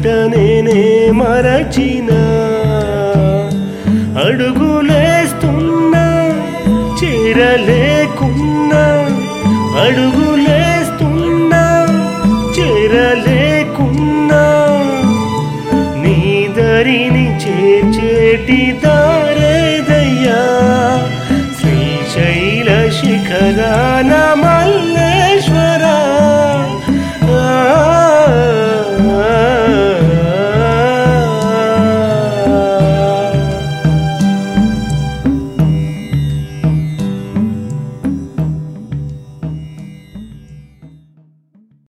మాట నేనే మరచిన అడుగులేస్తున్నా చేరలేకున్నా అడుగులేస్తున్నా చేరలేకున్నా నీ దరిని చేర్చేటి దారేదయ్యా శ్రీశైల శిఖరాన